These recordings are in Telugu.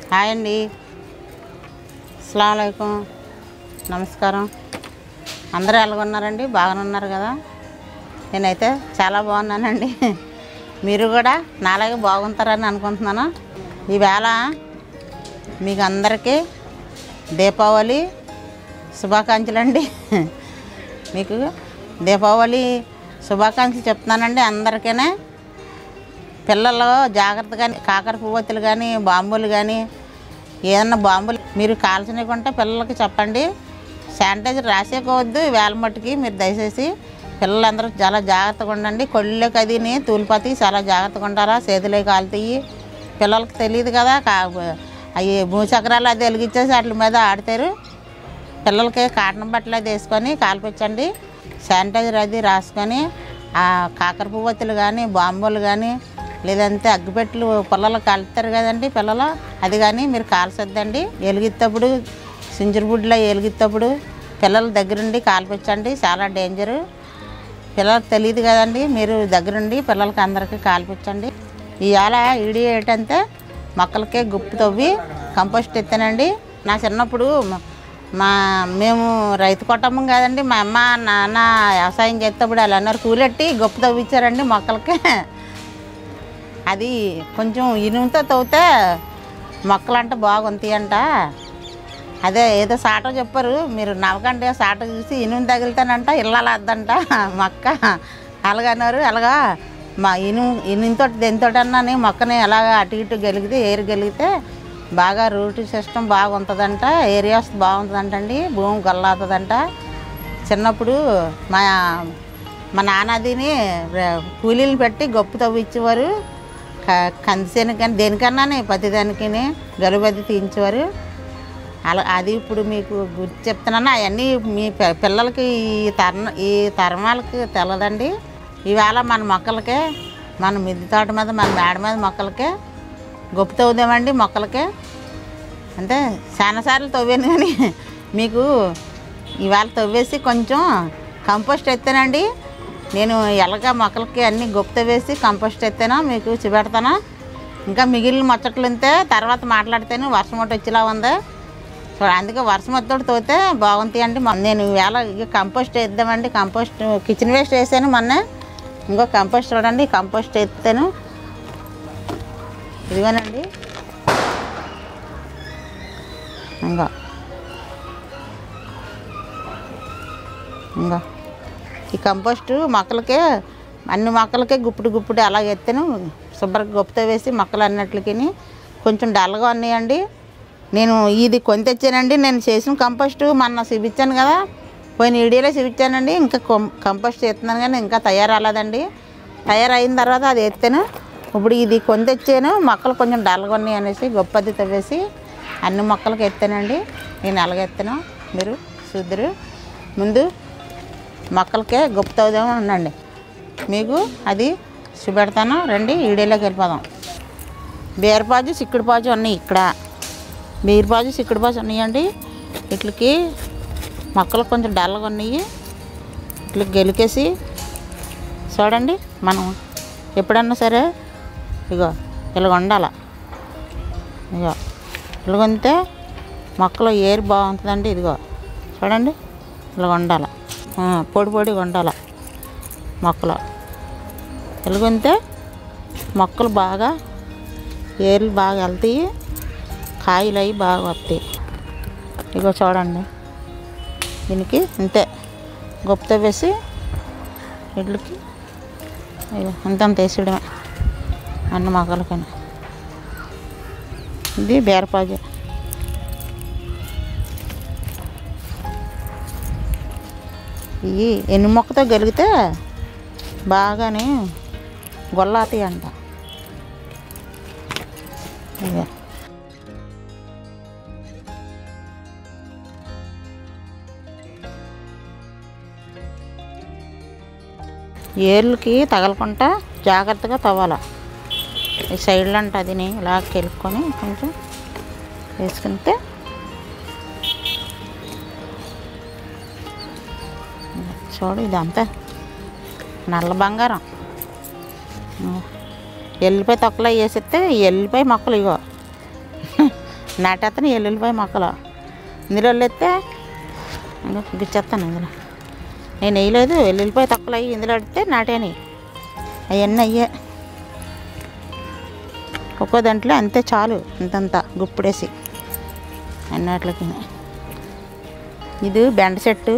హాయ్ అండి అస్సలం నమస్కారం అందరూ ఎలాగున్నారండి బాగానే ఉన్నారు కదా నేనైతే చాలా బాగున్నానండి మీరు కూడా నాలాగే బాగుంటారని అనుకుంటున్నాను ఈవేళ మీకు అందరికీ దీపావళి శుభాకాంక్షలు అండి మీకు దీపావళి శుభాకాంక్షలు చెప్తున్నానండి అందరికీనే పిల్లలు జాగ్రత్తగా కాకర పువ్వొత్తులు కానీ బాంబులు కానీ ఏదన్నా బాంబులు మీరు కాల్చనికుంటే పిల్లలకి చెప్పండి శానిటైజర్ రాసేకోవద్దు వేల మట్టుకి మీరు దయచేసి పిల్లలందరూ చాలా జాగ్రత్తగా ఉండండి కొళ్ళకి అదిని తూలిపోతాయి చాలా జాగ్రత్తగా ఉంటారా చేతులే కాలుతాయి పిల్లలకి తెలియదు కదా కా అవి భూచక్రాలు అది వెలిగించేసి వాటి మీద ఆడతారు పిల్లలకి కాటన్ బట్టలు అది వేసుకొని కాల్పించండి శానిటైజర్ అది రాసుకొని ఆ కాకర పువ్వొత్తులు కానీ బాంబులు కానీ లేదంటే అగ్గిపెట్టెలు పిల్లలు కాలుతారు కదండి పిల్లలు అది కానీ మీరు కాల్చొద్దండి వెలిగిత్తప్పుడు సింజురు బుడ్లో వెలిగిత్తప్పుడు పిల్లల దగ్గరుండి కాల్పించండి చాలా డేంజరు పిల్లలకు తెలియదు కదండి మీరు దగ్గరుండి పిల్లలకి అందరికీ కాల్పించండి ఇవాళ ఈడి ఏంటంటే మొక్కలకే గుప్పు తవ్వి కంపోస్ట్ ఎత్తానండి నా చిన్నప్పుడు మ- మా మేము రైతు కుటుంబం కాదండి మా అమ్మ నాన్న వ్యవసాయం చేసేటప్పుడు వాళ్ళు అన్నారు కూలెట్టి గుప్పు తవ్వించారండి మొక్కలకి అది కొంచెం ఇనుముతో తవ్వితే మొక్కలు అంటే బాగుంటాయి అంట అదే ఏదో సాట చెప్పారు మీరు నవ్వకండి సాట చూసి ఇనుము తగిలితేనంట ఇళ్ళదంట మొక్క అలాగన్నారు అలాగా మా ఇనుము ఇనుముతో దేనితోటన్నా మొక్కని ఎలాగ అటు ఇటు గెలిగితే ఏరు గెలిగితే బాగా రూట్ సిస్టమ్ బాగుంటుందంట ఏరియాస్ బాగుంటుందంటండి భూమి గల్లాతుందంట చిన్నప్పుడు మా మా నాన్నదిని ర- కూలీలు పెట్టి గొప్ప తవ్విచ్చేవారు క- కందిసేను కానీ దేనికన్నా ప్రతిదానికి గలుబది తీయించేవారు అలా అది ఇప్పుడు మీకు గుర్తు చెప్తున్నాను అవన్నీ మీ పి- పిల్లలకి ఈ తరం ఈ తరమాలకి తెలదండి ఇవాళ మన మొక్కలకే మన మిద్దె తోట మీద మన మేడ మీద మొక్కలకే గొప్ప తవ్వుదామండి మొక్కలకే అంటే చాలాసార్లు తవ్వాను కానీ మీకు ఇవాళ తవ్వేసి కొంచెం కంపోస్ట్ ఎత్తానండి నేను ఎలాగ మొక్కలకి అన్నీ గొప్ప వేసి కంపోస్ట్ ఎత్తాను మీకు చూపెడతాను ఇంకా మిగిలిన ముచ్చట్లు ఉంటే తర్వాత మాట్లాడితేనే వర్షం ఒకటి వచ్చేలా ఉంది సో అందుకే వర్షం వచ్చేటప్పుడు తోతే బాగుంటాయి అండి మొన్న నేను ఇవాళ ఇక కంపోస్ట్ వేద్దామండి కంపోస్ట్ కిచెన్ వేస్ట్ వేసాను మొన్న ఇంకో కంపోస్ట్ చూడండి కంపోస్ట్ ఎత్తాను ఇదిగోనండి ఇంకా ఇంకా ఈ కంపోస్ట్ మొక్కలకే అన్ని మొక్కలకే గుప్పుడు గుప్పుడు అలాగ ఎత్తాను శుభ్రంగా గుప్పతో వేసి మొక్కలు అన్నట్లకి కొంచెం డల్గా ఉన్నాయండి నేను ఇది కొని తెచ్చానండి నేను చేసిన కంపోస్ట్ మొన్న చూపించాను కదా పోయిన వీడియోలో చూపించానండి ఇంకా కొం- కంపోస్ట్ చేస్తున్నాను కానీ ఇంకా తయారవ్వలేదండి తయారైన తర్వాత అది ఎత్తాను ఇప్పుడు ఇది కొని తెచ్చాను మొక్కలు కొంచెం డల్గా ఉన్నాయి అనేసి గొప్పది తవ్వేసి అన్ని మొక్కలకి ఎత్తానండి నేను ఎలాగ ఎత్తాను మీరు చూద్దరు ముందు మొక్కలకే గొప్ప తవ్వుదాం ఉండండి మీకు అది చూపెడతాను రండి వీడియోలోకి వెళ్ళిపోదాం బీరపాజు చిక్కుడుపాజు ఉన్నాయి ఇక్కడ బీరపాజు చిక్కుడుపాజు ఉన్నాయండి ఇట్లకి మొక్కలు కొంచెం డల్గా ఉన్నాయి ఇట్లా గెలికేసి చూడండి మనం ఎప్పుడన్నా సరే ఇగో ఇలాగ ఉండాల ఇగో ఇలాగ ఉంటే మొక్కలో ఏరు బాగుంటుందండి ఇదిగో చూడండి ఇలాగ ఉండాల ఆ, పొడి పొడిగా ఉండాల మొక్కలు ఎలుగుంటే మొక్కలు బాగా ఏర్లు బాగా వెళ్తాయి కాయలు అవి బాగా వస్తాయి ఇగో చూడండి దీనికి ఇంతే గొప్పతో వేసి ఇడ్లకి ఇగో ఇంతంత వేసేయడమే అన్న మొక్కలకని ఇది బీరపాజు ఇవి ఎన్ని మొక్కతో గలిగితే బాగానే గొల్లాతాయి అంట ఇదే ఏర్లకి తగలకుండా జాగ్రత్తగా తవ్వాలి ఈ సైడ్లో అంటే అది ఇలా కెలుక్కొని కొంచెం వేసుకుంటే చూడు ఇదంతా నల్ల బంగారం ఎల్లిపాయ తొక్కలో వేసిస్తే ఎల్లిపాయ మొక్కలు ఇగో నాటేస్తాను ఎల్లుల్లిపాయ మొక్కలు ఇందులో ఎత్తే గుచ్చేస్తాను ఇందులో నేను వేయలేదు వెల్లుల్లిపాయ తొక్కలు అయ్యి ఇందులో పెడితే నాటేని అవన్నీ అయ్యే ఒక్కో దాంట్లో అంతే చాలు ఇంతంత గుప్పుడేసి అన్నట్లకి ఇది బెండ చెట్టు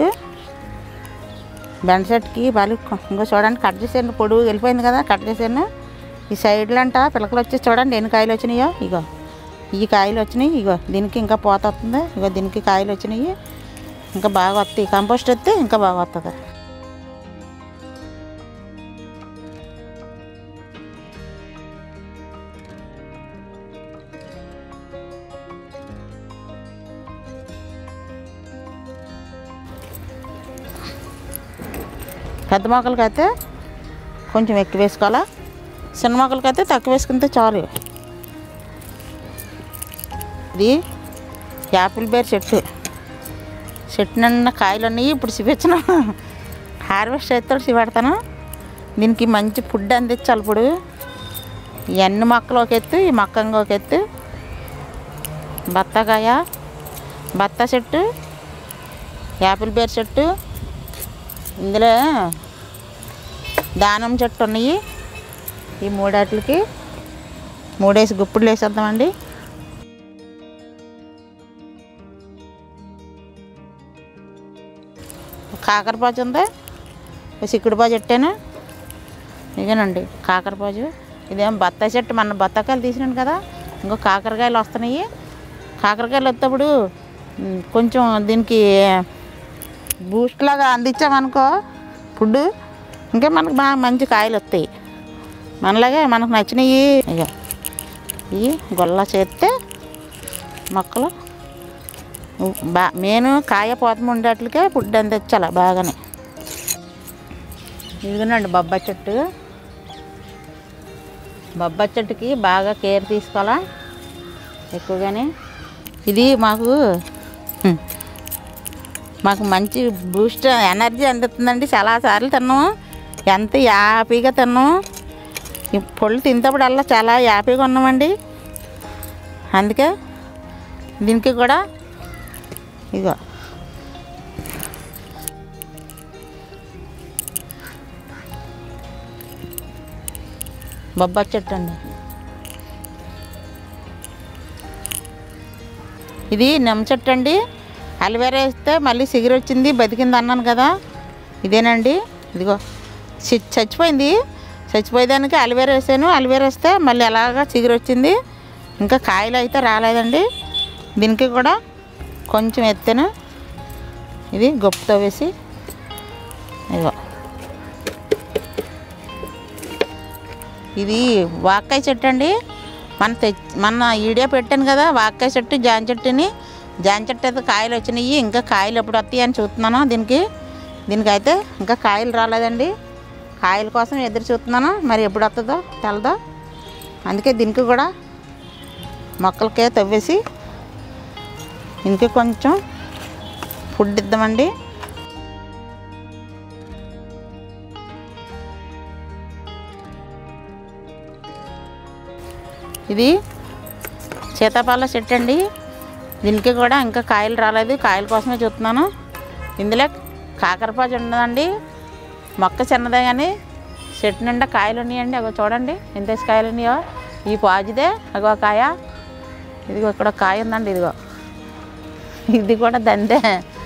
బెండ చెట్టుకి బాగా ఇంకో చూడండి కట్ చేసాను పొడుగు వెళ్ళిపోయింది కదా కట్ చేసాను ఈ సైడ్లో అంట పిలకలు వచ్చి చూడండి ఎన్ని కాయలు వచ్చినాయో ఇగో ఈ కాయలు వచ్చినాయి ఇగో దీనికి ఇంకా పోత వస్తుంది ఇగో దీనికి కాయలు వచ్చినాయి ఇంకా బాగా వస్తాయి కంపోస్ట్ వస్తే ఇంకా బాగా వస్తుంది పెద్ద మొక్కలకైతే కొంచెం ఎక్కువ వేసుకోవాలా చిన్న మొక్కలకైతే తక్కువ వేసుకుంటే చాలు ఇది యాపిల్ బేర్ చెట్టు చెట్టు నిండా కాయలు ఉన్నాయి ఇప్పుడు చూపించను హార్వెస్ట్ అయితే చూపెడతాను దీనికి మంచి ఫుడ్ అందించాలి ఇప్పుడు ఈ అన్ని మొక్కలు ఒక ఎత్తు ఈ మొక్క ఇంకొక ఎత్తు బత్తాకాయ బత్తా చెట్టు యాపిల్ బేర్ చెట్టు ఇందులో దానం చెట్టు ఉన్నాయి ఈ మూడాట్లకి మూడేసి గుప్పుడులు వేసేద్దామండి కాకరపాజు ఉంది సిక్కుడుపాజు పెట్టాను ఇదేనండి కాకరపాజు ఇదేం బత్తాయి చెట్టు మన బత్తాకాయలు తీసినాను కదా ఇంకో కాకరకాయలు వస్తున్నాయి కాకరకాయలు వచ్చేటప్పుడు ఉమ్, కొంచెం దీనికి బూస్ట్ లాగా అందించామనుకో ఫుడ్ ఇంకా మనకు బాగా మంచి కాయలు వస్తాయి మనలాగే మనకు నచ్చినవి ఇక ఇవి గొల్ల చేస్తే మొక్కలు బా నేను కాయ పోతం ఉండేట్లకే ఫుడ్ అందించాలి బాగానే ఇదిగోనండి బొబ్బాయి చెట్టు బొబ్బాయి చెట్టుకి బాగా కేర్ తీసుకోవాలా ఎక్కువగానే ఇది మాకు హ్మ్, మాకు మంచి బూస్ట్ ఎనర్జీ అందిస్తుందండి చాలాసార్లు తిన్నాము ఎంత హ్యాపీగా తిన్నాము ఈ పళ్ళు తింటప్పుడల్లా చాలా హ్యాపీగా ఉన్నామండి అందుకే దీనికి కూడా ఇగో బొబ్బాయి చెట్టు అండి ఇది నిమ్మ చెట్టు అండి అలివేరా వేస్తే మళ్ళీ సిగురు వచ్చింది బతికింది అన్నాను కదా ఇదేనండి ఇదిగో చి- చచ్చిపోయింది చచ్చిపోయేదానికి అలివేరా వేసాను అలివేరా వేస్తే మళ్ళీ అలాగా చిగురు వచ్చింది ఇంకా కాయలు అయితే రాలేదండి దీనికి కూడా కొంచెం ఎత్తాను ఇది గొప్పతో వేసి ఇదిగో ఇది వాక్కాయ చెట్టు అండి మన తెచ్ మన ఈడియో పెట్టాను కదా వాక్కాయ చెట్టు జాన్ చెట్టుని జాన్ చెట్టు అయితే కాయలు వచ్చినాయి ఇంకా కాయలు ఎప్పుడు వస్తాయి అని చూస్తున్నాను దీనికి దీనికి అయితే ఇంకా కాయలు రాలేదండి కాయల కోసం ఎదురు చూస్తున్నాను మరి ఎప్పుడు వస్తుందో తెలదో అందుకే దీనికి కూడా మొక్కలకే తవ్వేసి దీనికి కొంచెం ఫుడ్ ఇద్దామండి ఇది సీతాఫల చెట్టు అండి దీనికి కూడా ఇంకా కాయలు రాలేదు కాయల కోసమే చూస్తున్నాను ఇందులో కాకరపాజు ఉన్నదండి మొక్క చిన్నదే కానీ చెట్టు నిండా కాయలు ఉన్నాయండి అగో చూడండి ఎంత కాయలు ఉన్నాయో ఈ పాజుదే అగో కాయ ఇదిగో ఇక్కడ ఒక కాయ ఉందండి ఇదిగో ఇది కూడా దందే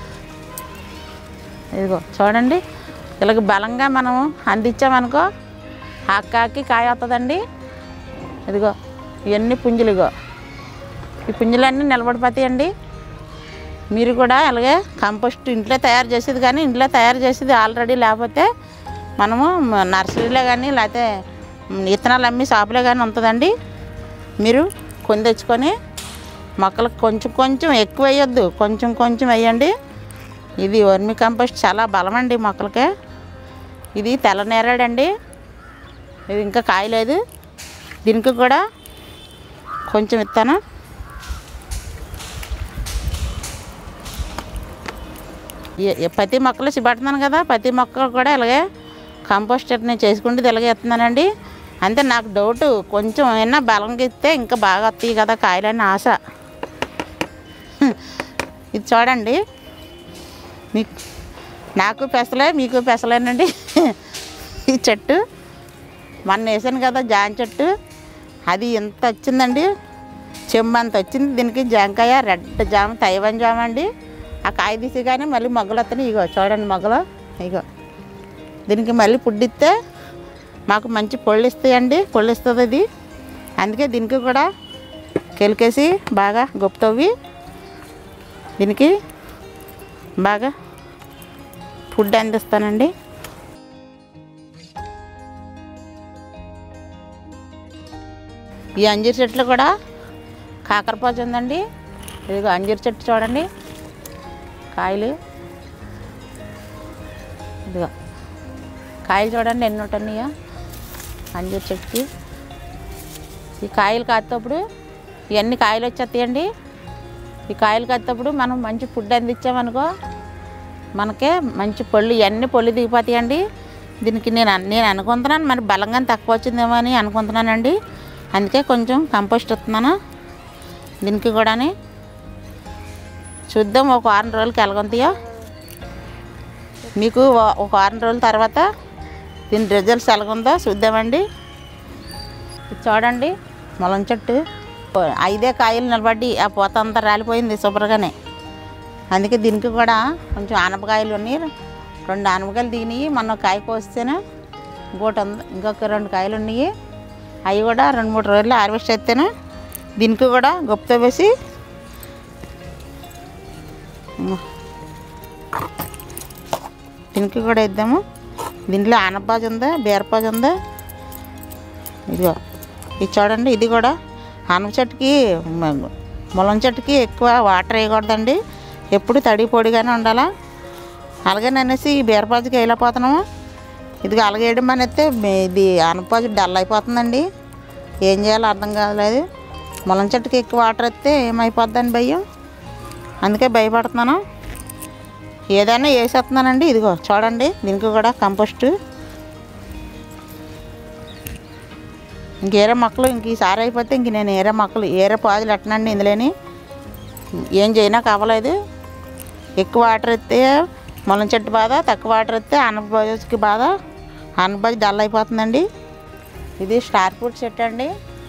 ఇదిగో చూడండి ఇలాగ బలంగా మనం అందించామనుకో ఆకాకి కాయ వస్తుందండి ఇదిగో ఇవన్నీ పుంజులు ఇగో ఈ పుంజులన్నీ నిలబడిపోతాయండి మీరు కూడా అలాగే కంపోస్ట్ ఇంట్లో తయారు చేసేది కానీ ఇంట్లో తయారు చేసేది ఆల్రెడీ లేకపోతే మనము మ- నర్సరీలో కానీ లేకపోతే మ్, విత్తనాలు అమ్మి షాపులో కానీ ఉంటుందండి మీరు కొని తెచ్చుకొని మొక్కలకు కొంచెం కొంచెం ఎక్కువ వేయొద్దు కొంచెం కొంచెం వేయండి ఇది వర్మి కంపోస్ట్ చాలా బలమండి మొక్కలకి ఇది తెల్ల నేరాడండి ఇది ఇంకా కాయలేదు దీనికి కూడా కొంచెం ఇస్తాను ఈ- ఈ ప్రతి మొక్కలు చిబడుతున్నాను కదా ప్రతి మొక్క కూడా ఇలాగే కంపోస్ట్ నేను చేసుకుంటే ఇలాగే ఇస్తున్నానండి అంతే నాకు డౌట్ కొంచెం ఏమన్నా బలంగా ఇస్తే ఇంకా బాగా వస్తాయి కదా కాయలని ఆశ ఇది చూడండి మీకు నాకు పెసలే మీకు పెసలేనండి ఈ చెట్టు మొన్న వేసాను కదా జామ చెట్టు అది ఎంత వచ్చిందండి చెమ్మంత వచ్చింది దీనికి జామకాయ రెడ్ జామ తైవాన్ జామ అండి ఆ కాయ తీసి కానీ మళ్ళీ మొగ్గలు వస్తున్నాయి ఇగో చూడండి మొగ్గలు ఇగో దీనికి మళ్ళీ పుడ్డిస్తే మాకు మంచి పళ్ళు ఇస్తాయండి పళ్ళు ఇస్తుంది అది అందుకే దీనికి కూడా కెలికేసి బాగా గొప్పతవ్వి దీనికి బాగా ఫుడ్ అందిస్తానండి ఈ అంజీర్ చెట్లు కూడా కాకరపాజు ఉందండి ఇదిగో అంజీర్ చెట్టు చూడండి కాయలు ఇదిగో కాయలు చూడండి ఎన్ని ఉంటున్నాయో అంజూరు చెట్టుకి ఈ కాయలు కాసేటప్పుడు ఇవన్నీ కాయలు వచ్చేస్తాయండి ఈ కాయలు కాసేటప్పుడు మనం మంచి ఫుడ్ అందించామనుకో మనకే మంచి పళ్ళు ఇవన్నీ పళ్ళు దిగిపోతాయండి దీనికి నేను అన్- నేను అనుకుంటున్నాను మరి బలంగా తక్కువ వచ్చిందేమో అని అనుకుంటున్నానండి అందుకే కొంచెం కంపోస్ట్ ఇస్తున్నాను దీనికి కూడాని చూద్దాం ఒక వారం రోజులకి ఎలాగొంతాయో మీకు ఒక- ఒక వారం రోజుల తర్వాత దీని రిజల్ట్స్ ఎలాగుందో చూద్దామండి ఇది చూడండి మొలం చెట్టు ఐదే కాయలు నిలబడి ఆ పూత అంతా రాలిపోయింది శుభ్రంగానే అందుకే దీనికి కూడా కొంచెం ఆనపకాయలు ఉన్నాయి రెండు ఆనపకాయలు దిగినాయి మొన్న కాయ కోస్తేనే ఇంకోటి ఉంది ఇంకొక రెండు కాయలు ఉన్నాయి అవి కూడా రెండు మూడు రోజులు హార్వెస్ట్ చేస్తేనే దీనికి కూడా గొప్పతో వేసి దీనికి కూడా ఇద్దాము దీంట్లో ఆనపాజు ఉందా బీరపాజు ఉందా ఇదిగో ఇది చూడండి ఇది కూడా ఆనప చెట్టుకి మ- ములం చెట్టుకి ఎక్కువ వాటర్ వేయకూడదండి ఎప్పుడు తడి పొడిగానే ఉండాలా అలాగే అనేసి ఈ బీరపాజుకి వెళ్ళిపోతున్నాము ఇదిగో అలగేయడం అనేస్తే ఇది ఆనపాజు డల్ అయిపోతుందండి ఏం చేయాలో అర్థం కాలేదు ములం చెట్టుకి ఎక్కువ వాటర్ వేస్తే ఏమైపోద్దని భయం అందుకే భయపడుతున్నాను ఏదైనా వేసేస్తున్నానండి ఇదిగో చూడండి దీనికి కూడా కంపోస్ట్ ఇంక ఏరే మొక్కలు ఇంక ఈసారి అయిపోతే ఇంక నేను ఏరే మొక్కలు ఏరే పాదులు ఎట్టనండి ఇందులోని ఏం చేయనా కావలేదు ఎక్కువ వాటర్ ఎత్తే ములం చెట్టు బాధ తక్కువ వాటర్ ఎత్తే అనపబాజుకి బాధ అనపబాజు డల్ అయిపోతుందండి ఇది స్టార్ ఫ్రూట్ చెట్టు అండి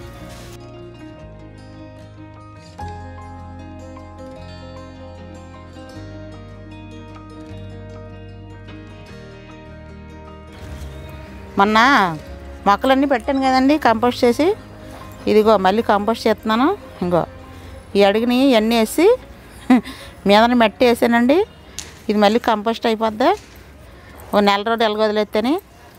మొన్న మొక్కలన్నీ పెట్టాను కదండి కంపోస్ట్ చేసి ఇదిగో మళ్ళీ కంపోస్ట్ చేస్తున్నాను ఇంకో ఈ అడుగుని ఇవన్నీ వేసి మీదన మట్టి వేసానండి ఇది మళ్ళీ కంపోస్ట్ అయిపోద్ది ఓ నెల రోజులు ఎలాగ వదిలేస్తేనే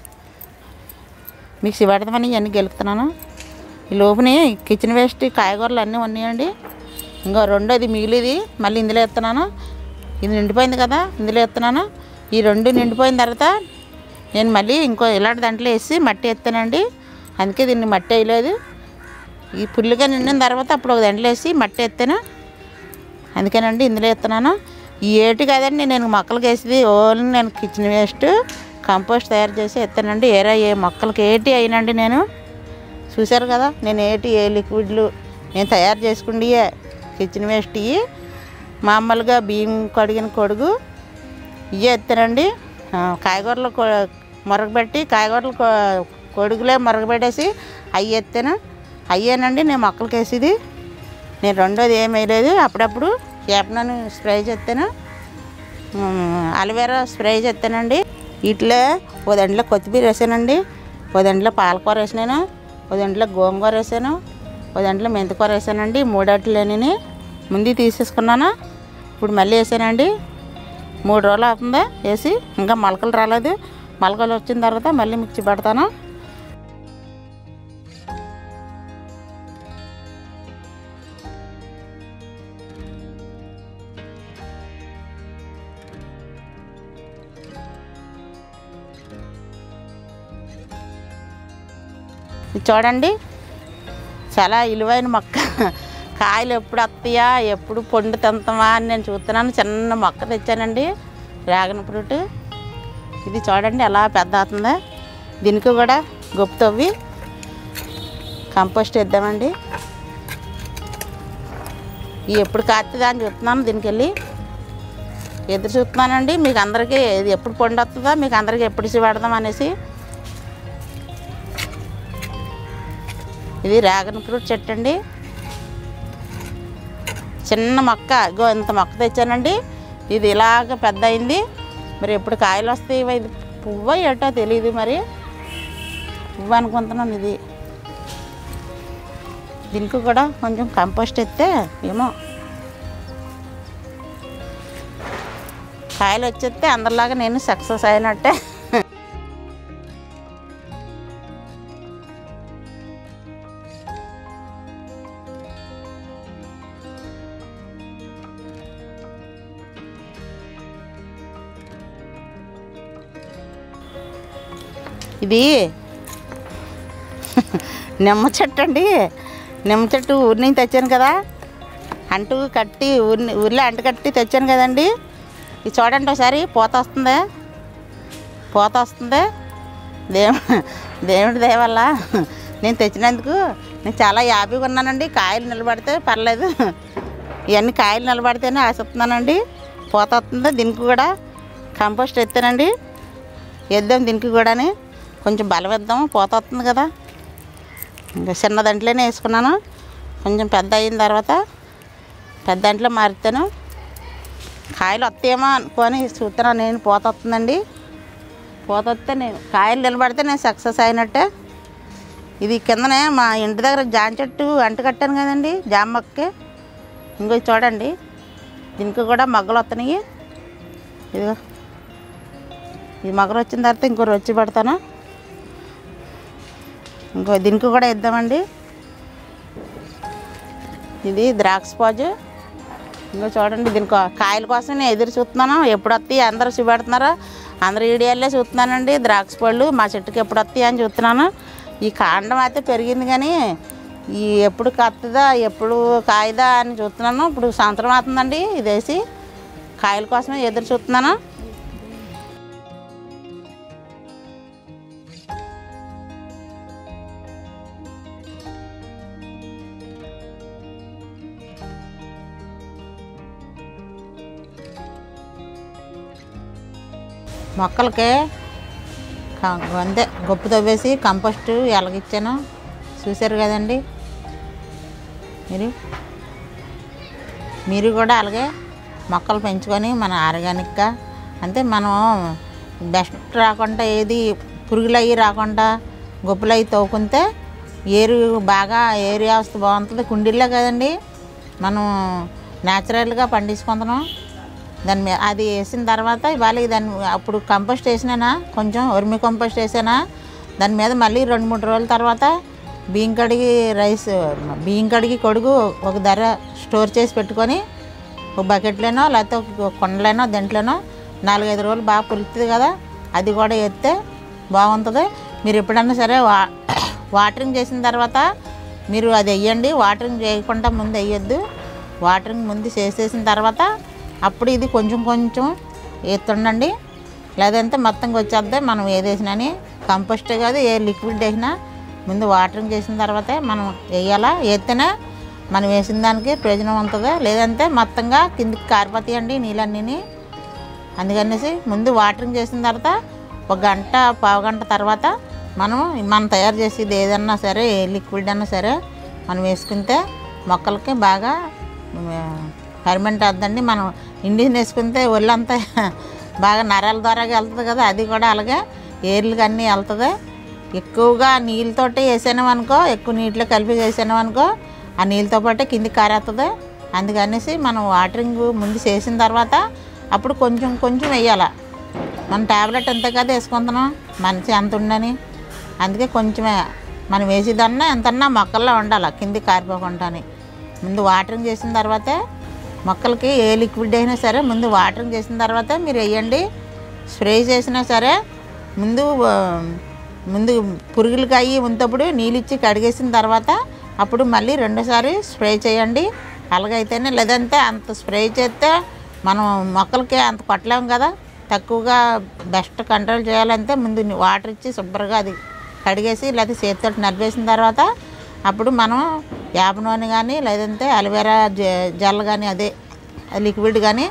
మిక్సీ పెడతామని ఇవన్నీ గెలుపుతున్నాను ఈ లోపుని కిచెన్ వేస్ట్ కాయగూరలు అన్నీ ఉన్నాయండి ఇంకో రెండోది మిగిలిది మళ్ళీ ఇందులో ఎత్తున్నాను ఇది నిండిపోయింది కదా ఇందులో ఎత్తున్నాను ఈ రెండు నిండిపోయిన తర్వాత నేను మళ్ళీ ఇంకో ఇలాంటి దాంట్లో వేసి మట్టి ఎత్తానండి అందుకే దీన్ని మట్టి వేయలేదు ఈ పుల్లుగా నిండిన తర్వాత అప్పుడు ఒక దాంట్లో వేసి మట్టి ఎత్తాను అందుకేనండి ఇందులో ఎత్తున్నాను ఈ ఏటి కదండి నేను మొక్కలకి వేసేది ఓన్లీ నేను కిచెన్ వేస్ట్ కంపోస్ట్ తయారు చేసి ఎత్తానండి ఏరా ఏ మొక్కలకి ఏటి అయినండి నేను చూశారు కదా నేను ఏటి ఏ లిక్విడ్లు నేను తయారు చేసుకుండి కిచెన్ వేస్ట్ ఇవి మామూలుగా బియ్యం కడిగిన కొడుగు ఇవే ఎత్తానండి ఆ, కాయగూరలు కొ- మరగబెట్టి కాయగూరలు కొ- కొడుగులే మరగబెట్టేసి అవి ఎత్తాను అయ్యేనండి నేను మొక్కలకి వేసేది నేను రెండోది ఏం వేయలేదు అప్పుడప్పుడు వేపనని స్ప్రే చేస్తాను అలవేరా స్ప్రే చేస్తానండి వీటిలో ఓ దాంట్లో కొత్తిమీర వేసానండి ఓ దాంట్లో పాలకూర వేసినాను ఓ దాంట్లో గోంగూర వేసాను ఓ దాంట్లో మెంతికూర వేసానండి మూడట్లేని ముందు తీసేసుకున్నాను ఇప్పుడు మళ్ళీ వేసానండి మూడు రోజులు అవుతుందా వేసి ఇంకా మొలకలు రాలేదు మొలకలు వచ్చిన తర్వాత మళ్ళీ మిక్సీ పెడతాను ఇది చూడండి చాలా విలువైన మొక్క కాయలు ఎప్పుడు వస్తాయా ఎప్పుడు పండు తింటామా అని నేను చూస్తున్నాను చిన్న మొక్క తెచ్చానండి డ్రాగన్ ఫ్రూట్ ఇది చూడండి ఎలా పెద్ద అవుతుందా దీనికి కూడా గొప్ప తవ్వి కంపోస్ట్ ఇద్దామండి ఇవి ఎప్పుడు కాస్తుందా అని చూస్తున్నాను దీనికి వెళ్ళి ఎదురు చూస్తున్నానండి మీకు అందరికీ ఇది ఎప్పుడు పండు వస్తుందో మీకు అందరికీ ఎప్పుడు ఇచ్చి పెడదాం అనేసి ఇది డ్రాగన్ ఫ్రూట్ చెట్టు అండి చిన్న మొక్క ఇగో ఇంత మొక్క తెచ్చానండి ఇది ఇలాగ పెద్ద అయింది మరి ఎప్పుడు కాయలు వస్తాయి ఇది పువ్వు ఏటో తెలియదు మరి పువ్వు అనుకుంటున్నాను ఇది దీనికి కూడా కొంచెం కంపోస్ట్ ఎత్తే ఏమో కాయలు వచ్చేస్తే అందరిలాగా నేను సక్సెస్ అయినట్టే ఇది నిమ్మ చెట్టు అండి నిమ్మ చెట్టు ఊరి నుంచి తెచ్చాను కదా అంటు కట్టి ఊరి ఊర్లో అంటు కట్టి తెచ్చాను కదండి ఇది చూడండి ఒకసారి పూత వస్తుంది పూత వస్తుంది దేవు దేవుడి దయ వల్ల నేను తెచ్చినందుకు నేను చాలా హ్యాపీగా ఉన్నానండి కాయలు నిలబడితే పర్లేదు ఇవన్నీ కాయలు నిలబడితేనే ఆశిస్తున్నానండి పూత వస్తుంది దీనికి కూడా కంపోస్ట్ ఎత్తానండి వేద్దాం దీనికి కూడాని కొంచెం బలం ఇద్దాం పూత వస్తుంది కదా ఇంకా చిన్న దాంట్లోనే వేసుకున్నాను కొంచెం పెద్ద అయిన తర్వాత పెద్ద దాంట్లో మారుతాను కాయలు వస్తాయేమో అనుకొని చూస్తున్నాను నేను పూత వస్తుందండి పూత వస్తే నేను కాయలు నిలబడితే నేను సక్సెస్ అయినట్టే ఇది కిందనే మా ఇంటి దగ్గర జామ చెట్టు అంటు కట్టాను కదండి జామ మొక్కకి ఇంకో ఇది చూడండి దీనికి కూడా మొగ్గలు వస్తున్నాయి ఇదిగో ఇది మొగ్గలు వచ్చిన తర్వాత ఇంకో రొచ్చి పెడతాను ఇంకో దీనికి కూడా ఇద్దామండి ఇది ద్రాక్ష పాజు ఇంకో చూడండి దీనికి కాయల కోసం నేను ఎదురు చూస్తున్నాను ఎప్పుడు వస్తాయి అందరూ చూపెడుతున్నారు అందరు వీడియోలే చూస్తున్నానండి ద్రాక్ష పళ్ళు మా చెట్టుకి ఎప్పుడు వస్తాయి అని చూస్తున్నాను ఈ కాండం అయితే పెరిగింది కానీ ఈ ఎప్పుడు కత్తదా ఎప్పుడు కాయదా అని చూస్తున్నాను ఇప్పుడు సంవత్సరం అవుతుందండి ఇది వేసి కాయల కోసమే ఎదురు చూస్తున్నాను మొక్కలకి క- అంతే గొప్ప తవ్వేసి కంపోస్ట్ ఎలాగిచ్చాను చూశారు కదండి మీరు మీరు కూడా అలాగే మొక్కలు పెంచుకొని మన ఆర్గానిక్గా అంటే మనం బెస్ట్ రాకుండా ఏది పురుగులు అవి రాకుండా గొప్పలు అవి తవ్వుకుంటే ఏరు బాగా ఏరు వ్యవస్థ బాగుంటుంది కుండీల్లో కదండి మనం న్యాచురల్గా పండించుకుంటున్నాం దాని మీద అది వేసిన తర్వాత ఇవాళ దాన్ని అప్పుడు కంపోస్ట్ వేసినానా కొంచెం వర్మి కంపోస్ట్ వేసానా దాని మీద మళ్ళీ రెండు మూడు రోజుల తర్వాత బియ్యం కడిగి రైస్ బియ్యం కడిగి కొడుగు ఒక ధర స్టోర్ చేసి పెట్టుకొని ఒక బకెట్లోనో లేకపోతే ఒక కొండలోనో దీంట్లోనో నాలుగైదు రోజులు బాగా పులుతుంది కదా అది కూడా వేస్తే బాగుంటుంది మీరు ఎప్పుడన్నా సరే వా వాటరింగ్ చేసిన తర్వాత మీరు అది వేయండి వాటరింగ్ చేయకుండా ముందు వేయొద్దు వాటరింగ్ ముందు చేసేసిన తర్వాత అప్పుడు ఇది కొంచెం కొంచెం వేస్తుండండి లేదంటే మొత్తంగా వచ్చేద్దే మనం ఏది వేసినని కంపోస్టే కాదు ఏ లిక్విడ్ వేసినా ముందు వాటరింగ్ చేసిన తర్వాతే మనం వేయాలా వేస్తేనే మనం వేసిన దానికి ప్రయోజనం ఉంటుంది లేదంటే మొత్తంగా కిందికి కారిపోతాయండి నీళ్ళన్నీ అందుకనేసి ముందు వాటరింగ్ చేసిన తర్వాత ఒక గంట పావు గంట తర్వాత మనం మనం తయారు చేసేది ఏదన్నా సరే ఏ లిక్విడ్ అన్నా సరే మనం వేసుకుంటే మొక్కలకి బాగా ఫర్మెంట్ అవుతుందండి మనం ఇండియన్ వేసుకుంటే ఒళ్ళంతా బాగా నరాల ద్వారా వెళ్తుంది కదా అది కూడా అలాగే ఏర్లు అన్నీ వెళ్తుంది ఎక్కువగా నీళ్ళతోటి వేసాను అనుకో ఎక్కువ నీటిలో కలిపి వేసాను అనుకో ఆ నీళ్ళతో పాటు కిందికి కారేస్తుంది అందుకనేసి మనం వాటరింగ్ ముందు చేసిన తర్వాత అప్పుడు కొంచెం కొంచెం వేయాలి మన ట్యాబ్లెట్ ఎంత కదా వేసుకుంటున్నాం మనిషి ఎంత ఉండని అందుకే కొంచెమే మనం వేసేదన్నా ఎంతన్నా మొక్కల్లో ఉండాలి కింది కారిపోకుండాని ముందు వాటరింగ్ చేసిన తర్వాతే మొక్కలకి ఏ లిక్విడ్ అయినా సరే ముందు వాటరింగ్ చేసిన తర్వాత మీరు వేయండి స్ప్రే చేసినా సరే ముందు ఆ, ముందు పురుగులకి అయ్యి ఉంటప్పుడు నీళ్ళు ఇచ్చి కడిగేసిన తర్వాత అప్పుడు మళ్ళీ రెండోసారి స్ప్రే చేయండి అలాగైతేనే లేదంటే అంత స్ప్రే చేస్తే మనం మొక్కలకి అంత కొట్టలేము కదా తక్కువగా బెస్ట్ కంట్రోల్ చేయాలంటే ముందు వాటర్ ఇచ్చి శుభ్రంగా అది కడిగేసి లేకపోతే చేతితో నలిపేసిన తర్వాత అప్పుడు మనం వేప నూనె కానీ లేదంటే అలోవెరా జె- జెల్ కానీ అదే లిక్విడ్ కానీ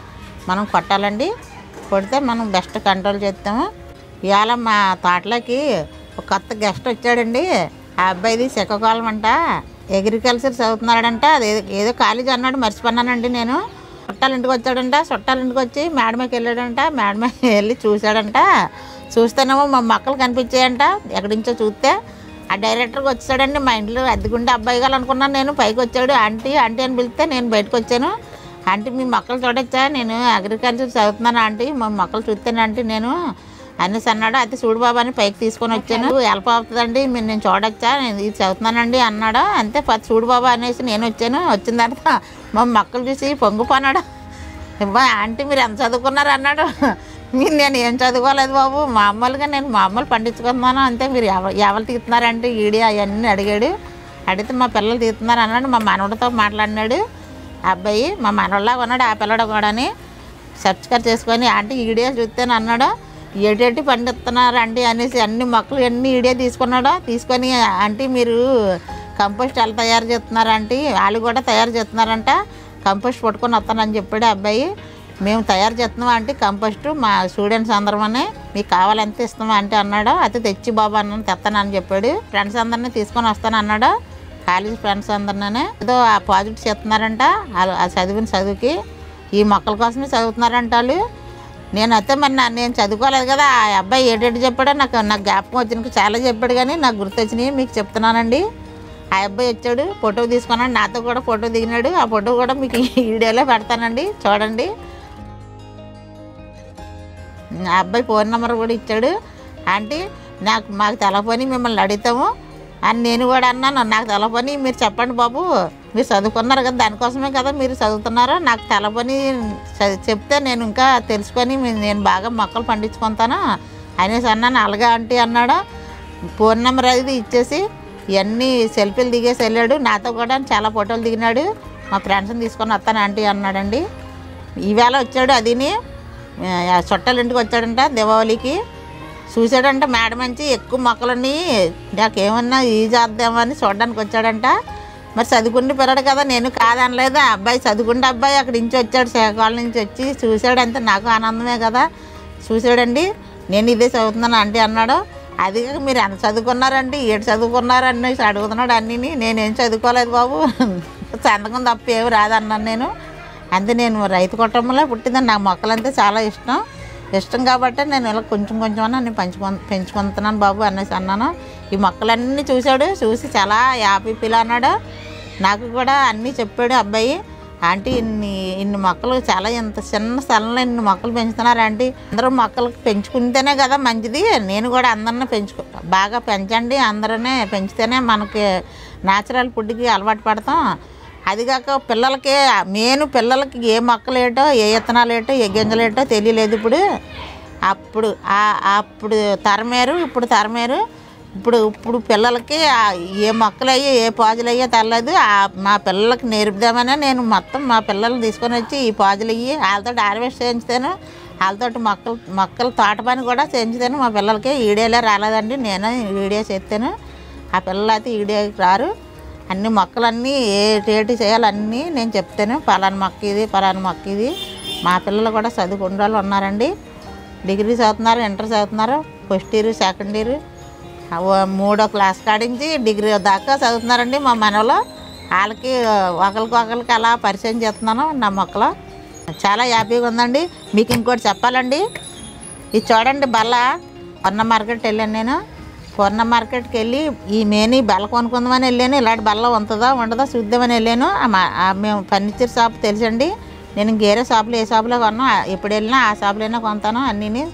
మనం కొట్టాలండి కొడితే మనం బెస్ట్ కంట్రోల్ చేస్తాము ఇవాళ మా తోటలోకి ఒక కొత్త గెస్ట్ వచ్చాడండి ఆ అబ్బాయిది శ్రీకాకుళం అంట అగ్రికల్చర్ చదువుతున్నాడంట అది ఏదో- ఏదో కాలేజ్ అన్నాడు మర్చిపోన్నానండి నేను చుట్టాల ఇంటికి వచ్చాడంట చుట్టాల ఇంటికి వచ్చి మేడమకి వెళ్ళాడంట మేడమకి వెళ్ళి చూశాడంట చూస్తేనేమో మా మొక్కలు కనిపించాయంట ఎక్కడి నుంచో చూస్తే ఆ డైరెక్టర్కి వచ్చాడండి మా ఇంట్లో అద్దెకుంటే అబ్బాయి గారు అనుకున్నాను నేను పైకి వచ్చాడు ఆంటీ ఆంటీ అని పిలిస్తే నేను బయటకు వచ్చాను ఆంటీ మీ మొక్కలు చూడొచ్చా నేను అగ్రికల్చర్ చదువుతున్నాను ఆంటీ మా మొక్కలు చూస్తాను ఆంటీ నేను అనేసి అన్నాడు అయితే చూడు బాబా అని పైకి తీసుకొని వచ్చాను హెల్ప్ అవుతుందండి మీరు నేను చూడొచ్చా నేను ఇది చదువుతున్నానండి అన్నాడు అంతే పది చూడు బాబా అనేసి నేను వచ్చాను వచ్చిన తర్వాత మా మొక్కలు చూసి పొంగిపోన్నాడు అబ్బా ఆంటీ మీరు ఎంత చదువుకున్నారు అన్నాడు మీరు నేను ఏం చదువుకోలేదు బాబు మామూలుగా నేను మామూలు పండించుకుంటున్నాను అంతే మీరు ఎవ ఎవరు తీస్తున్నారంటే ఈడి అవన్నీ అడిగాడు అడిగితే మా పిల్లలు తీస్తున్నారు అన్నాడు మా మనవడితో మాట్లాడినాడు ఆ అబ్బాయి మా మనవడిలాగా ఉన్నాడు ఆ పిల్లడు కూడాని సబ్స్క్రైబ్ చేసుకొని ఆంటీ ఈడియో చూస్తాను అన్నాడు ఏటేటి పండిస్తున్నారు ఆంటీ అనేసి అన్ని మొక్కలు అన్ని ఈడియో తీసుకున్నాడు తీసుకొని ఆంటీ మీరు కంపోస్ట్ ఎలా తయారు చేస్తున్నారు ఆంటీ వాళ్ళు కూడా తయారు చేస్తున్నారంట కంపోస్ట్ పట్టుకొని వస్తానని చెప్పాడు ఆ అబ్బాయి మేము తయారు చేస్తున్నాం అంటే కంపోస్ట్ మా స్టూడెంట్స్ అందరమని మీకు కావాలంటే ఇస్తామా అంటే అన్నాడు అయితే తెచ్చి బాబా అన్నాను తెస్తాను అని చెప్పాడు ఫ్రెండ్స్ అందరినీ తీసుకొని వస్తాను అన్నాడు కాలేజ్ ఫ్రెండ్స్ అందరినీ ఏదో ఆ ప్రాజెక్ట్ చేస్తున్నారంట ఆ- ఆ చదివిన చదువుకి ఈ మొక్కల కోసమే చదువుతున్నారంట వాళ్ళు నేను అయితే మరి నా- నేను చదువుకోలేదు కదా ఆ అబ్బాయి ఏటేటి చెప్పాడో నాకు నాకు జ్ఞాపకం వచ్చిన చాలా చెప్పాడు కానీ నాకు గుర్తొచ్చినాయి మీకు చెప్తున్నానండి ఆ అబ్బాయి వచ్చాడు ఫోటో తీసుకున్నాడు నాతో కూడా ఫోటో దిగినాడు ఆ ఫోటో కూడా మీకు ఈ వీడియోలో పెడతానండి చూడండి ఆ అబ్బాయి ఫోన్ నెంబర్ కూడా ఇచ్చాడు ఆంటీ నాకు మాకు తెలపని మిమ్మల్ని అడుగుతాము అని నేను కూడా అన్నాను నాకు తెలపని మీరు చెప్పండి బాబు మీరు చదువుకున్నారు కదా దానికోసమే కదా మీరు చదువుతున్నారు నాకు తెలపని చ- చెప్తే నేను ఇంకా తెలుసుకొని మీ- నేను బాగా మొక్కలు పండించుకుంటాను అనేసి అన్నాను అలాగా ఆంటీ అన్నాడు ఫోన్ నెంబర్ అది ఇచ్చేసి ఇవన్నీ సెల్ఫీలు దిగేసి వెళ్ళాడు నాతో కూడా చాలా ఫోటోలు దిగినాడు మా ఫ్రెండ్స్ని తీసుకొని వస్తాను ఆంటీ అన్నాడండి ఈవేళ వచ్చాడు అదిని ఆ, చుట్టాల ఇంటికి వచ్చాడంట దీపావళికి చూశాడంట మేడ మంచి ఎక్కువ మొక్కలని నాకేమన్నా ఈ చేద్దామని చూడడానికి వచ్చాడంట మరి చదువుకుంటే పిల్లడు కదా నేను కాదనలేదు ఆ అబ్బాయి చదువుకుంటే అబ్బాయి అక్కడి నుంచి వచ్చాడు శ్రీకాకుళం నుంచి వచ్చి చూశాడంటే నాకు ఆనందమే కదా చూశాడండి నేను ఇదే చదువుతున్నాను అంటే అన్నాడు అది కాక మీరు ఎంత చదువుకున్నారండి ఏడు చదువుకున్నారు అనేసి అడుగుతున్నాడు అన్నీని నేనేం చదువుకోలేదు బాబు సంతకం తప్ప ఏమి రాదన్నాను నేను అంతే నేను రైతు కుటుంబంలో పుట్టిందని నాకు మొక్కలంటే చాలా ఇష్టం ఇష్టం కాబట్టి నేను ఇలా కొంచెం కొంచెం అన్నా నేను పెంచుకు పెంచుకుంటున్నాను బాబు అనేసి అన్నాను ఈ మొక్కలన్నీ చూశాడు చూసి చాలా హ్యాపీ ఫీల్ అన్నాడు నాకు కూడా అన్నీ చెప్పాడు అబ్బాయి ఆంటీ ఇన్ని ఇన్ని మొక్కలు చాలా ఇంత చిన్న స్థలంలో ఇన్ని మొక్కలు పెంచుతున్నారు ఆంటీ అందరూ మొక్కలు పెంచుకుంటేనే కదా మంచిది నేను కూడా అందరిని పెంచుకో బాగా పెంచండి అందరూనే పెంచితేనే మనకి న్యాచురల్ ఫుడ్కి అలవాటు పడతాం అది కాక పిల్లలకి మెయిన్ పిల్లలకి ఏ మొక్కలు ఏటో ఏ విత్తనాలు ఏటో ఏ గింజలు ఏటో తెలియలేదు ఇప్పుడు అప్పుడు ఆ- అప్పుడు తరమేరు ఇప్పుడు తరమేరు ఇప్పుడు ఇప్పుడు పిల్లలకి ఆ ఏ మొక్కలు అయ్యో ఏ పాజులు అయ్యో తెల్లదు ఆ మా పిల్లలకి నేర్పుదామని నేను మొత్తం మా పిల్లలు తీసుకొని వచ్చి ఈ పాజులు అయ్యి వాళ్ళతో హార్వెస్ట్ చేయించుతాను వాళ్ళతో మొక్కలు మొక్కలు తోట పని కూడా చేయించుతాను మా పిల్లలకి ఈడేలా రాలేదండి నేను వీడియో చేస్తాను ఆ పిల్లలు అయితే ఈడియోకి రారు అన్ని మొక్కలన్నీ ఏ రేటు చేయాలన్నీ నేను చెప్తాను పలానా మొక్క ఇది పలానా మొక్క ఇది మా పిల్లలు కూడా చదువుకునే వాళ్ళు ఉన్నారండి డిగ్రీ చదువుతున్నారు ఇంటర్ చదువుతున్నారు ఫస్ట్ ఇయర్ సెకండ్ ఇయర్ మూడో క్లాస్ కాడించి డిగ్రీ దాకా చదువుతున్నారండి మా మనవలో వాళ్ళకి ఒకరికి ఒకరికి అలా పరిచయం చేస్తున్నాను నా మొక్కలు చాలా హ్యాపీగా ఉందండి మీకు ఇంకోటి చెప్పాలండి ఇది చూడండి బల్ల పొన్న మార్కెట్ వెళ్ళాను నేను పొన్న మార్కెట్కి వెళ్ళి ఈ మేని బల్ల కొనుక్కుందామని వెళ్ళాను ఇలాంటి బల్ల ఉంటుందా ఉండదా చూద్దామని వెళ్ళాను ఆ మా- ఆ మేము ఫర్నిచర్ షాప్ తెలుసండి నేను ఇంకేరే షాపులో ఏ షాపులో కొన్నా ఎప్పుడు వెళ్ళినా ఆ షాపులోనే కొంటాను అన్నీని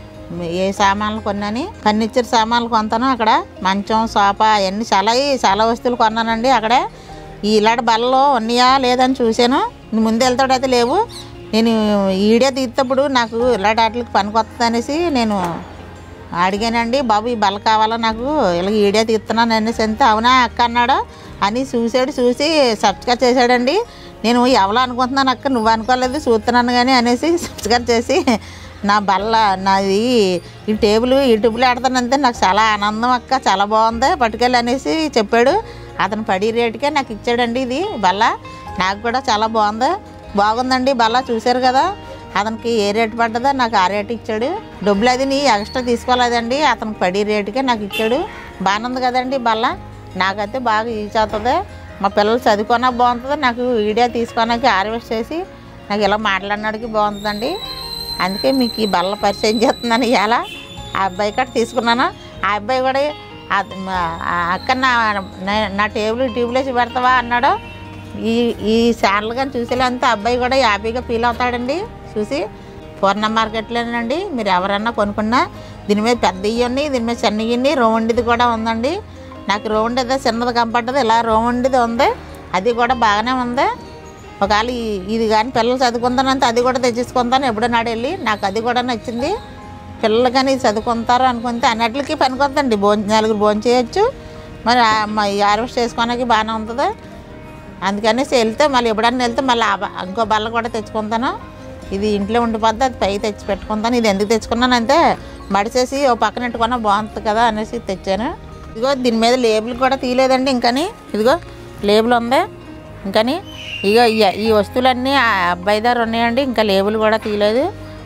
ఏ సామాన్లు కొన్నాని ఫర్నిచర్ సామాన్లు కొంటాను అక్కడ మంచం సోఫా అవన్నీ చాలా చాలా వస్తువులు కొన్నానండి అక్కడే ఈ ఇలాంటి బల్లలో ఉన్నాయా లేదని చూశాను ముందు వెళ్తాడైతే లేవు నేను ఈడే తీసేటప్పుడు నాకు ఇలాంటి వాటికి పనికి అనేసి నేను అడిగానండి బాబు ఈ బల్ల కావాలా నాకు ఇలా ఈడే తీస్తున్నాను అనేసి అంతే అవునా అక్క అన్నాడు అని చూసాడు చూసి సబ్స్క్రైబ్ చేశాడండి నేను ఎవరు అనుకుంటున్నాను అక్క నువ్వు అనుకోలేదు చూస్తున్నాను కానీ అనేసి సబ్స్క్రైబ్ చేసి నా బల్ల నాది ఈ టేబుల్ ఈ టేబుల్ ఆడతానంతే నాకు చాలా ఆనందం అక్క చాలా బాగుంది పట్టుకెళ్ళి అనేసి చెప్పాడు అతను పడి రేటుకే నాకు ఇచ్చాడండి ఇది బల్ల నాకు కూడా చాలా బాగుంది బాగుందండి బల్ల చూశారు కదా అతనికి ఏ రేటు పడ్డదో నాకు ఆ రేటు ఇచ్చాడు డబ్బులు అది నీ ఎక్స్ట్రా తీసుకోలేదండి అతనికి పడి రేటుకే నాకు ఇచ్చాడు బాగానే ఉంది కదండి బల్ల నాకైతే బాగా యూజ్ అవుతుంది మా పిల్లలు చదువుకున్నా బాగుంటుంది నాకు వీడియో తీసుకోవడానికి హార్వెస్ట్ చేసి నాకు ఇలా మాట్లాడినాడికి బాగుంటుందండి అందుకే మీకు ఈ బల్ల పరిచయం చేస్తున్నాను ఇవాళ ఆ అబ్బాయి కట్ట తీసుకున్నాను ఆ అబ్బాయి కూడా ఆ- మా- ఆ అక్క నా నా- నా టేబుల్ ట్యూబ్లో వేసి పెడతావా అన్నాడు ఈ ఈ ఛానల్ కానీ చూసేంత అబ్బాయి కూడా హ్యాపీగా ఫీల్ అవుతాడండి చూసి పూర్ణ మార్కెట్లోనండి మీరు ఎవరన్నా కొనుక్కున్నా దీని మీద పెద్ద ఇవ్వండి దీని మీద చిన్న ఇవ్వండి రౌండ్ది కూడా ఉందండి నాకు రౌండ్ ఏదో చిన్నది కనపడ్డది ఇలా రౌండ్ది ఉంది అది కూడా బాగానే ఉంది ఒకవేళ ఈ- ఇది కానీ పిల్లలు చదువుకుంటానంటే అది కూడా తెచ్చేసుకుంటాను ఎప్పుడో నాడు వెళ్ళి నాకు అది కూడా నచ్చింది పిల్లలు కానీ ఇది చదువుకుంటారు అనుకుంటే అన్నిటికీ పనికొద్దండి భోజనం నలుగురు భోజనం చేయొచ్చు మరి ఆ- మా ఈ హార్వెస్ట్ చేసుకోవడానికి బాగానే ఉంటుంది అందుకనేసి వెళ్తే మళ్ళీ ఎప్పుడన్నా వెళ్తే మళ్ళీ ఆ బ- ఇంకో బల్ల కూడా తెచ్చుకుంటాను ఇది ఇంట్లో ఉండిపోద్ది అది పై తెచ్చి పెట్టుకుంటాను ఇది ఎందుకు తెచ్చుకున్నాను అంటే మడిచేసి ఓ పక్కన పెట్టుకున్నా బాగుంటుంది కదా అనేసి తెచ్చాను ఇదిగో దీని మీద లేబుల్ కూడా తీయలేదండి ఇంకని ఇదిగో లేబుల్ ఉంది ఇంకని ఇగో ఈ- ఈ వస్తువులన్నీ ఆ అబ్బాయి దగ్గర ఉన్నాయండి ఇంకా లేబుల్ కూడా తీయలేదు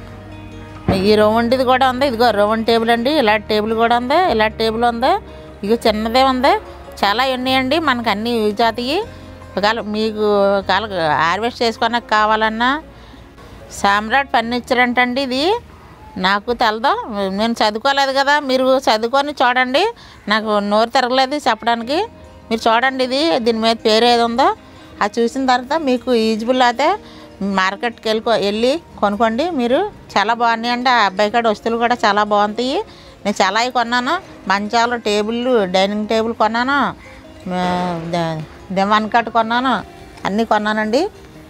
ఈ రౌండ్ది కూడా ఉంది ఇదిగో రౌండ్ టేబుల్ అండి ఇలాంటి టేబుల్ కూడా ఉంది ఇలాంటి టేబుల్ ఉంది ఇగో చిన్నదే ఉంది చాలా ఉన్నాయండి మనకు అన్నీ యూజ్ అవుతాయి ఒకవేళ మీకు ఒకవేళ హార్వెస్ట్ చేసుకోవడానికి కావాలన్నా సామ్రాట్ ఫర్నిచర్ అంటండి ఇది నాకు తెలదు నేను చదువుకోలేదు కదా మీరు చదువుకొని చూడండి నాకు నోరు తిరగలేదు చెప్పడానికి మీరు చూడండి ఇది దీని మీద పేరు ఏది ఉందో అది చూసిన తర్వాత మీకు యూజ్బుల్ అయితే మార్కెట్కి వెళ్ళి వెళ్ళి కొనుక్కోండి మీరు చాలా బాగున్నాయండి ఆ అబ్బాయి కాడ వస్తువులు కూడా చాలా బాగుంటాయి నేను చాలా అవి కొన్నాను మంచాలు టేబుల్ డైనింగ్ టేబుల్ కొన్నాను ఆ, ద- దివాన్ కట్ కొన్నాను అన్నీ కొన్నానండి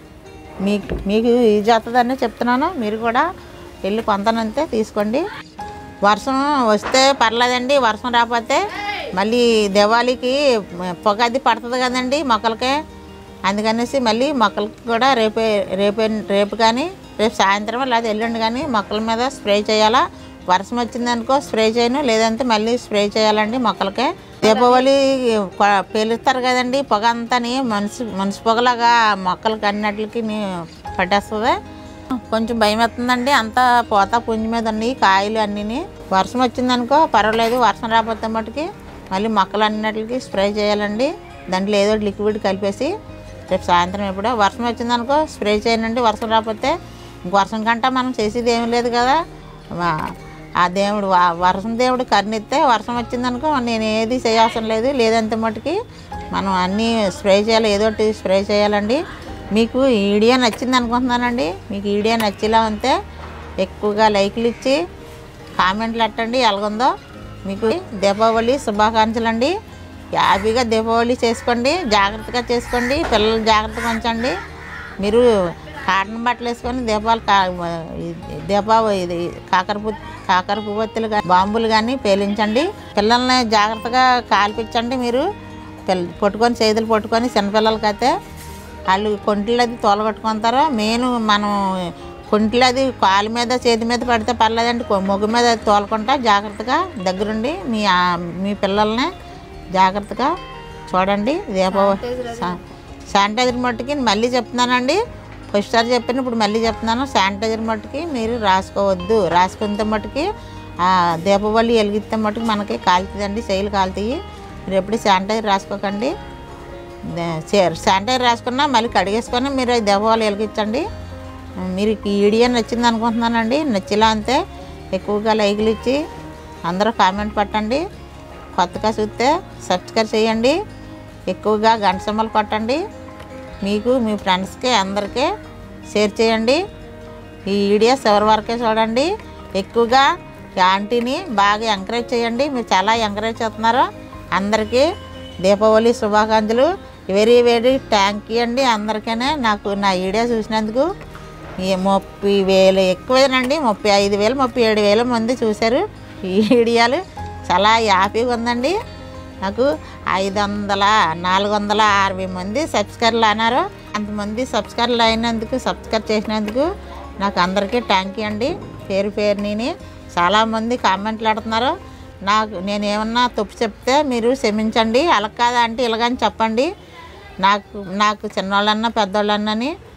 మీకు మీకు యూజ్ అవుతుందని చెప్తున్నాను మీరు కూడా వెళ్ళి కొంతనంతే తీసుకోండి వర్షం వస్తే పర్లేదండి వర్షం రాకపోతే మళ్ళీ దివాళీకి పొగ అది పడుతుంది కదండి మొక్కలకి అందుకనేసి మళ్ళీ మొక్కలకి కూడా రేపే రేపే రేపు కానీ రేపు సాయంత్రం లేదా ఎల్లుండి కానీ మొక్కల మీద స్ప్రే చేయాలా వర్షం వచ్చిందనుకో స్ప్రే చేయను లేదంటే మళ్ళీ స్ప్రే చేయాలండి మొక్కలకి దీపావళి కొ- పేలుస్తారు కదండి పొగ అంతాని మనసు మనసు పొగలాగా మొక్కలకి అన్నిటికి పట్టేస్తుంది కొంచెం భయం వేస్తుందండి అంతా పోతా పుంజి మీద ఉన్నాయి కాయలు అన్నీ వర్షం వచ్చిందనుకో పర్వాలేదు వర్షం రాకపోతే మటుకి మళ్ళీ మొక్కలు అన్నిటికి స్ప్రే చేయాలండి దాంట్లో ఏదో ఒకటి లిక్విడ్ కలిపేసి రేపు సాయంత్రం ఎప్పుడో వర్షం వచ్చిందనుకో స్ప్రే చేయనండి వర్షం రాకపోతే ఇంక వర్షం కంటే మనం చేసేది ఏమీ లేదు కదా వా- ఆ దేవుడు వా- వర్షం దేవుడు కరుణిస్తే వర్షం వచ్చిందనుకో నేను ఏది చేయవసరం లేదు లేదంటే మటుకి మనం అన్నీ స్ప్రే చేయాలి ఏదో ఒకటి స్ప్రే చేయాలండి మీకు ఈ వీడియో నచ్చింది అనుకుంటున్నానండి మీకు ఈ వీడియో నచ్చేలా ఉంటే ఎక్కువగా లైక్లు ఇచ్చి కామెంట్లు పెట్టండి ఎలాగుందో మీకు దీపావళి శుభాకాంక్షలు అండి హ్యాపీగా దీపావళి చేసుకోండి జాగ్రత్తగా చేసుకోండి పిల్లలు జాగ్రత్తగా ఉంచండి మీరు కాటన్ బట్టలు వేసుకొని దీపాలు కా దీపావళి ఇది కాకరపు కాకరపు బొత్తులు కానీ బాంబులు కానీ పేలించండి పిల్లల్ని జాగ్రత్తగా కాల్పించండి మీరు పిల్ల పట్టుకొని చేతులు పట్టుకొని చిన్నపిల్లలకి అయితే వాళ్ళు కొంటిలు అది తోలగొట్టుకుంటారు మెయిన్ మనం కొంటిలు అది కాలు మీద చేతి మీద పడితే పర్లేదండి కొ- మొగ్గు మీద అది తోలకుండా జాగ్రత్తగా దగ్గరుండి మీ ఆ- మీ పిల్లల్ని జాగ్రత్తగా చూడండి దీపావళి శా- శానిటైజర్ మట్టుకి మళ్ళీ చెప్తున్నానండి ఫస్ట్ సారి చెప్పాను ఇప్పుడు మళ్ళీ చెప్తున్నాను శానిటైజర్ మట్టుకి మీరు రాసుకోవద్దు రాసుకుంటే మట్టుకి ఆ దీపావళి వెలిగిస్తే మట్టుకు మనకి కాలుతుందండి చేయిలు కాలుతాయి మీరు ఎప్పుడు శానిటైజర్ రాసుకోకండి దే- చే- శానిటైజర్ రాసుకున్నా మళ్ళీ కడిగేసుకొని మీరు ఈ దీపావళి వెలిగించండి మీరు ఈ వీడియో నచ్చింది అనుకుంటున్నానండి నచ్చేలా అంతే ఎక్కువగా లైకులు ఇచ్చి అందరూ కామెంట్ పెట్టండి కొత్తగా చూస్తే సబ్స్క్రైబ్ చేయండి ఎక్కువగా గంట సింబల్ కొట్టండి మీకు మీ ఫ్రెండ్స్కి అందరికీ షేర్ చేయండి ఈ వీడియో చివరి వరకే చూడండి ఎక్కువగా ఈ ఆంటీని బాగా ఎంకరేజ్ చేయండి మీరు చాలా ఎంకరేజ్ చేస్తున్నారు అందరికీ దీపావళి శుభాకాంక్షలు వెరీ వెరీ థ్యాంక్ యూ అండి అందరికీ నాకు నా వీడియో చూసినందుకు ఈ ముప్పై వేలు ఎక్కువేనండి ముప్పై ఐదు వేలు ముప్పై ఏడు వేల మంది చూశారు ఈ వీడియోలు చాలా హ్యాపీగా ఉందండి నాకు ఐదు వందల నాలుగు వందల అరవై మంది సబ్స్క్రైబర్లు అన్నారు అంతమంది సబ్స్క్రైబర్లు అయినందుకు సబ్స్క్రైబ్ చేసినందుకు నాకు అందరికీ థ్యాంక్ యూ అండి పేరు పేరు నేను చాలామంది కామెంట్లు పెడుతున్నారు నాకు నేను ఏమన్నా తప్పు చెప్తే మీరు క్షమించండి అలా కాదా అంటే ఇలాగని చెప్పండి నాకు నాకు చిన్నవాళ్ళన్నా పెద్దవాళ్ళన్నని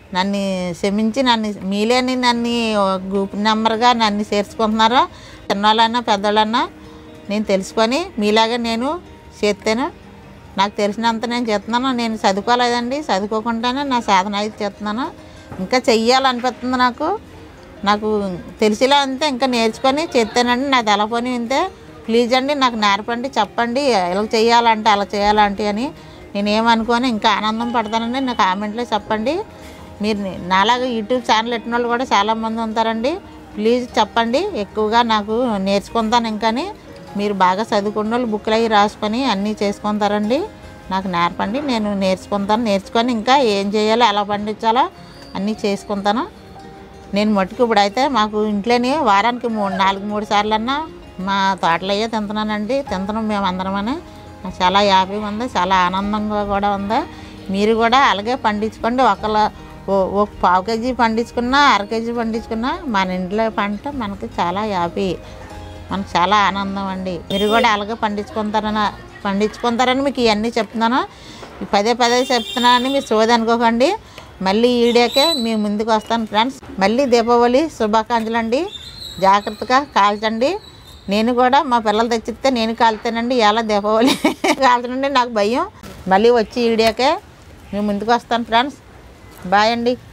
నన్ను క్షమించి నన్ను మీలేని నన్ను గ్రూప్ నెంబర్గా నన్ను చేర్చుకుంటున్నారో చిన్నవాళ్ళన్నా పెద్దవాళ్ళన్నా నేను తెలుసుకొని మీలాగా నేను చేస్తాను నాకు తెలిసినంత నేను చేస్తున్నాను నేను చదువుకోలేదండి చదువుకోకుండానే నా సాధన అయితే చేస్తున్నాను ఇంకా చెయ్యాలనిపిస్తుంది నాకు నాకు తెలిసిలా అంతే ఇంకా నేర్చుకొని చేస్తానండి నా తెలపోని ఉంటే ప్లీజ్ అండి నాకు నేర్పండి చెప్పండి ఇలా చేయాలంటే అలా చేయాలంటే అని నేను ఏమనుకోని ఇంకా ఆనందం పడతానండి నా కామెంట్లో చెప్పండి మీరు ని- నాలాగా యూట్యూబ్ ఛానల్ పెట్టిన వాళ్ళు కూడా చాలామంది ఉంటారండి ప్లీజ్ చెప్పండి ఎక్కువగా నాకు నేర్చుకుంటాను ఇంకాని మీరు బాగా చదువుకున్న వాళ్ళు బుక్లు అవి రాసుకొని అన్నీ చేసుకుంటారండి నాకు నేర్పండి నేను నేర్చుకుంటాను నేర్చుకొని ఇంకా ఏం చేయాలో ఎలా పండించాలో అన్నీ చేసుకుంటాను నేను మట్టుకు ఇప్పుడైతే మాకు ఇంట్లోని వారానికి మూడు నాలుగు మూడు సార్లు అన్నా మా తోటలో అయ్యే తింటున్నానండి తింటున్నాం మేము అందరమని నాకు చాలా హ్యాపీగా ఉంది చాలా ఆనందంగా కూడా ఉంది మీరు కూడా అలాగే పండించుకోండి ఒకళ్ళ ఓ- ఒక పావు కేజీ పండించుకున్నా అర కేజీ పండించుకున్నా మన ఇంట్లో పంట మనకి చాలా హ్యాపీ మనకు చాలా ఆనందం అండి మీరు కూడా అలాగే పండించుకుంటారని పండించుకుంటారని మీకు ఇవన్నీ చెప్తున్నాను ఈ పదే పదే చెప్తున్నానని మీరు సోది అనుకోకండి మళ్ళీ ఈడేకే మీ ముందుకు వస్తాను ఫ్రెండ్స్ మళ్ళీ దీపావళి శుభాకాంక్షలు అండి జాగ్రత్తగా కాల్చండి నేను కూడా మా పిల్లలు తెచ్చిస్తే నేను కాలుతానండి ఎలా దీపావళి కాల్చనండి నాకు భయం మళ్ళీ వచ్చి ఈడియాకే మీ ముందుకు వస్తాను ఫ్రెండ్స్ బాయ్ అండి